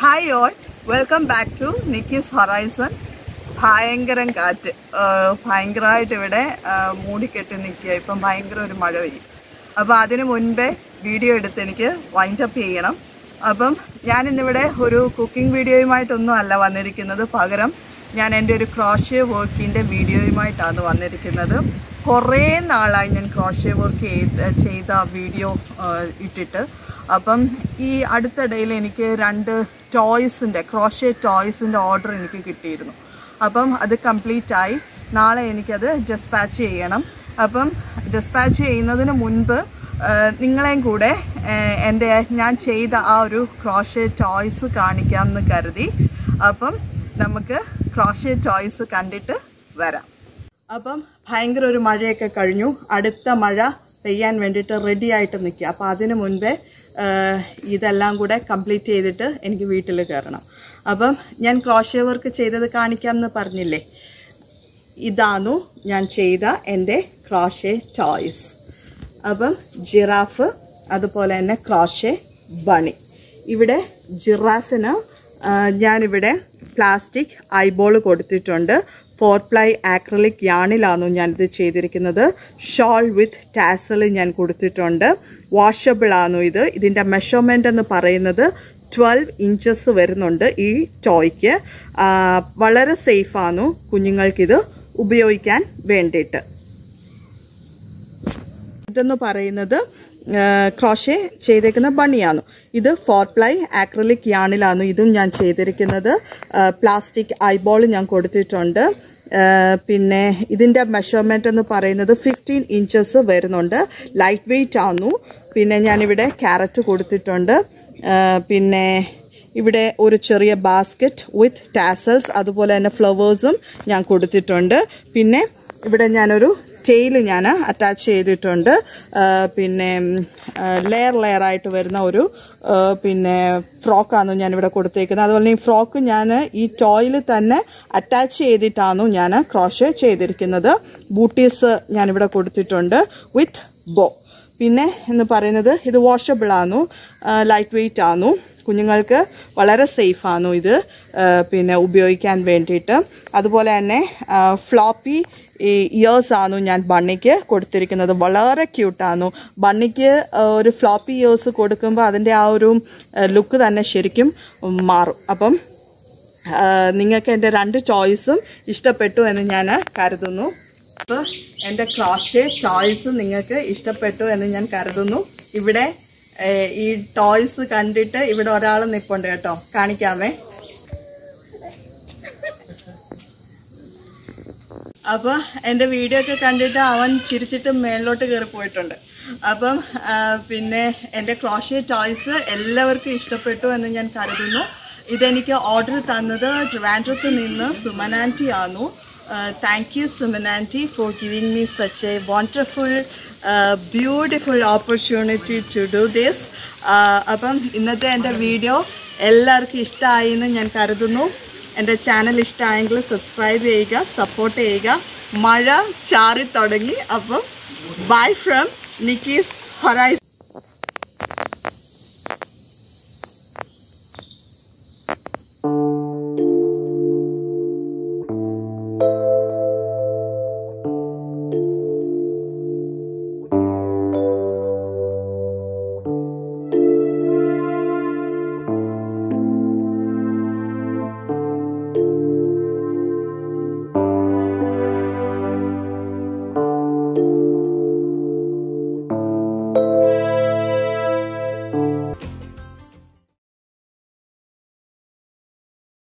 hi all welcome back to Nikki's horizon ഭയങ്കരം കാറ്റ് ആഹ് ഭയങ്കരമായിട്ട് ഇവിടെ ആഹ് മൂടിക്കെട്ടി നിൽക്കുക ഇപ്പം ഭയങ്കര ഒരു മഴ പെയ്യും അപ്പോൾ അതിന് മുൻപേ വീഡിയോ എടുത്ത് എനിക്ക് വൈൻഡ് അപ്പ് ചെയ്യണം അപ്പം ഞാൻ ഇന്നിവിടെ ഒരു കുക്കിംഗ് വീഡിയോയുമായിട്ടൊന്നും അല്ല വന്നിരിക്കുന്നത് പകരം ഞാൻ എൻ്റെ ഒരു ക്രോഷ്യ വർക്കിൻ്റെ വീഡിയോയുമായിട്ടാണ് വന്നിരിക്കുന്നത് കുറേ നാളായി ഞാൻ ക്രോഷ്യ വർക്ക് ചെയ്ത് ചെയ്ത വീഡിയോ ഇട്ടിട്ട് അപ്പം ഈ അടുത്തിടയിൽ എനിക്ക് രണ്ട് ടോയ്സിൻ്റെ ക്രോഷ്യ ടോയ്സിൻ്റെ ഓർഡർ എനിക്ക് കിട്ടിയിരുന്നു അപ്പം അത് കംപ്ലീറ്റ് ആയി നാളെ എനിക്കത് ഡെസ്പാച്ച് ചെയ്യണം അപ്പം ഡെസ്പാച്ച് ചെയ്യുന്നതിന് മുൻപ് ആ, നിങ്ങളെയും കൂടെ ആ, എൻ്റെ ഞാൻ ചെയ്ത ആ ഒരു ക്രോഷ്യ ടോയ്സ് കാണിക്കാമെന്ന് കരുതി അപ്പം നമുക്ക് ക്രോഷ്യ ടോയ്സ് കണ്ടിട്ട് വരാം അപ്പം ഭയങ്കര ഒരു മഴയൊക്കെ കഴിഞ്ഞു അടുത്ത മഴ പെയ്യാൻ വേണ്ടിയിട്ട് റെഡി ആയിട്ട് നിൽക്കുക അപ്പോൾ അതിന് മുൻപേ ആ, ഇതെല്ലാം കൂടെ കംപ്ലീറ്റ് ചെയ്തിട്ട് എനിക്ക് വീട്ടിൽ കയറണം അപ്പം ഞാൻ ക്രോഷ്യ വർക്ക് ചെയ്തത് കാണിക്കാമെന്ന് പറഞ്ഞില്ലേ ഇതാന്നു ഞാൻ ചെയ്ത എൻ്റെ ക്രോഷേ ടോയ്സ് അപ്പം ജിറാഫ് അതുപോലെ തന്നെ ക്രോഷേ ബണി ഇവിടെ ജിറാഫിന് ആ, ഞാനിവിടെ പ്ലാസ്റ്റിക് ഐബോൾ കൊടുത്തിട്ടുണ്ട് ഫോർ പ്ലൈ ആക്രലിക് യാണിലാന്നു ഞാനിത് ചെയ്തിരിക്കുന്നത് ഷോൾ വിത്ത് ടാസൽ ഞാൻ കൊടുത്തിട്ടുണ്ട് വാഷബിൾ ആണു ഇത് ഇതിൻ്റെ മെഷർമെൻ്റ് എന്ന് പറയുന്നത് ട്വൽവ് ഇഞ്ചസ് വരുന്നുണ്ട് ഈ ടോയ്ക്ക് ആ, വളരെ സേഫാണു കുഞ്ഞുങ്ങൾക്കിത് ഉപയോഗിക്കാൻ വേണ്ടിയിട്ട് ഇതെന്ന് പറയുന്നത് ക്രോഷേ ചെയ്തേക്കുന്ന ബണിയാണ് ഇത് ഫോർ പ്ലൈ ആക്രലിക് യാണിലാണ് ഇതും ഞാൻ ചെയ്തിരിക്കുന്നത് പ്ലാസ്റ്റിക് ഐബോൾ ഞാൻ കൊടുത്തിട്ടുണ്ട് ആ, പിന്നെ ഇതിൻ്റെ മെഷർമെൻ്റ് എന്ന് പറയുന്നത് ഫിഫ്റ്റീൻ ഇഞ്ചസ് വരുന്നുണ്ട് ലൈറ്റ് വെയ്റ്റ് ആന്നു പിന്നെ ഞാനിവിടെ ക്യാരറ്റ് കൊടുത്തിട്ടുണ്ട് ആ, പിന്നെ ഇവിടെ ഒരു ചെറിയ ബാസ്ക്കറ്റ് വിത്ത് ടാസൽസ് അതുപോലെ തന്നെ ഫ്ലവേഴ്സും ഞാൻ കൊടുത്തിട്ടുണ്ട് പിന്നെ ഇവിടെ ഞാനൊരു ടെയിൽ ഞാൻ അറ്റാച്ച് ചെയ്തിട്ടുണ്ട് ആ, പിന്നെ ലെയർ ലെയർ ആയിട്ട് വരുന്ന ഒരു ആ, പിന്നെ ഫ്രോക്കാണ് ഞാനിവിടെ കൊടുത്തേക്കുന്നത് അതുപോലെ തന്നെ ഈ ഫ്രോക്ക് ഞാൻ ഈ ടോയിൽ തന്നെ അറ്റാച്ച് ചെയ്തിട്ടാണ് ഞാൻ ക്രോഷ് ചെയ്തിരിക്കുന്നത് ബൂട്ടീസ് ഞാനിവിടെ കൊടുത്തിട്ടുണ്ട് വിത്ത് ബോ പിന്നെ എന്ന് പറയുന്നത് ഇത് വാഷബിൾ ആണു ലൈറ്റ് വെയ്റ്റ് ആണു കുഞ്ഞുങ്ങൾക്ക് വളരെ സേഫ് ആണു ഇത് ആ, പിന്നെ ഉപയോഗിക്കാൻ വേണ്ടിയിട്ട് അതുപോലെ തന്നെ ഫ്ലോപ്പി ഇയേഴ്സ് ആണു ഞാൻ ബണ്ണിക്ക് കൊടുത്തിരിക്കുന്നത് വളരെ ക്യൂട്ടാണു ബണ്ണിക്ക് ആ, ഒരു ഫ്ലോപ്പി ഇയേഴ്സ് കൊടുക്കുമ്പോൾ അതിൻ്റെ ആ ഒരു ലുക്ക് തന്നെ ശരിക്കും മാറും അപ്പം ആ, നിങ്ങൾക്ക് എൻ്റെ രണ്ട് ചോയ്സും ഇഷ്ടപ്പെട്ടു എന്ന് ഞാൻ കരുതുന്നു അപ്പോൾ എൻ്റെ ക്രോഷേ ടോയ്സ് നിങ്ങൾക്ക് ഇഷ്ടപ്പെട്ടു എന്ന് ഞാൻ കരുതുന്നു ഇവിടെ ഏഹ്, ഈ ടോയ്സ് കണ്ടിട്ട് ഇവിടെ ഒരാൾ നിൽപ്പുണ്ട് കേട്ടോ കാണിക്കാമേ അപ്പോൾ എൻ്റെ വീഡിയോ ഒക്കെ കണ്ടിട്ട് അവൻ ചിരിച്ചിട്ട് മേളിലോട്ട് കയറി പോയിട്ടുണ്ട് അപ്പം ആ, പിന്നെ എൻ്റെ ക്രോഷ്യ ടോയ്സ് എല്ലാവർക്കും ഇഷ്ടപ്പെട്ടു എന്ന് ഞാൻ കരുതുന്നു ഇതെനിക്ക് ഓർഡർ തന്നത് ട്രിവാൻഡ്രത്ത് നിന്ന് സുമനാൻറ്റി ആന്നു thank you Suman aunty for giving me such a wonderful beautiful opportunity to do this അപ്പം ഇന്നത്തെ എൻ്റെ വീഡിയോ എല്ലാവർക്കും ഇഷ്ടമായി എന്ന് ഞാൻ കരുതുന്നു എൻ്റെ ചാനൽ ഇഷ്ടമായെങ്കിൽ സബ്സ്ക്രൈബ് ചെയ്യുക സപ്പോർട്ട് ചെയ്യുക മഴ ചാറി തുടങ്ങി അപ്പം ബൈ ഫ്രം നിക്കീസ് ഹൊറൈസ്